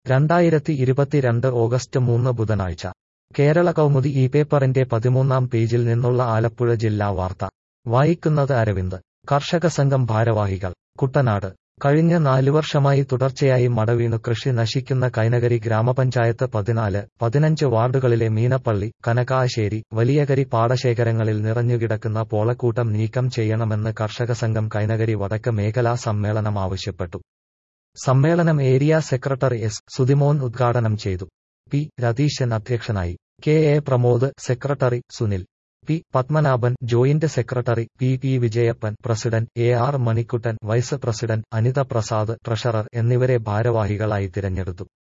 രണ്ടായിരത്തി ഇരുപത്തിരണ്ട് ഓഗസ്റ്റ് മൂന്ന് ബുധനാഴ്ച കേരള കൗമുദി ഈ പേപ്പറിന്റെ പതിമൂന്നാം പേജിൽ നിന്നുള്ള ആലപ്പുഴ ജില്ലാ വാർത്ത വായിക്കുന്നത് അരവിന്ദ് കർഷക സംഘം ഭാരവാഹികൾ കുട്ടനാട് കഴിഞ്ഞ നാലു വർഷമായി തുടർച്ചയായി മടവീണു കൃഷി നശിക്കുന്ന കൈനകരി ഗ്രാമപഞ്ചായത്ത് പതിനാല് പതിനഞ്ച് വാർഡുകളിലെ മീനപ്പള്ളി കനകാശ്ശേരി വലിയകരി പാടശേഖരങ്ങളിൽ നിറഞ്ഞുകിടക്കുന്ന പോളക്കൂട്ടം നീക്കം ചെയ്യണമെന്ന് കർഷക സംഘം കൈനകരി വടക്ക് മേഖലാ സമ്മേളനം ആവശ്യപ്പെട്ടു സമ്മേളനം ഏരിയ സെക്രട്ടറി എസ് സുതിമോൻ ഉദ്ഘാടനം ചെയ്തു പി രതീശൻ അധ്യക്ഷനായി K A Pramod secretary Sunil P Padmanabhan joint secretary P P Vijayappan president A R Manikuttan vice president Anitha Prasad treasurer എന്നിവരെ ഭാരവാഹികളായി തിരഞ്ഞെടുത്തു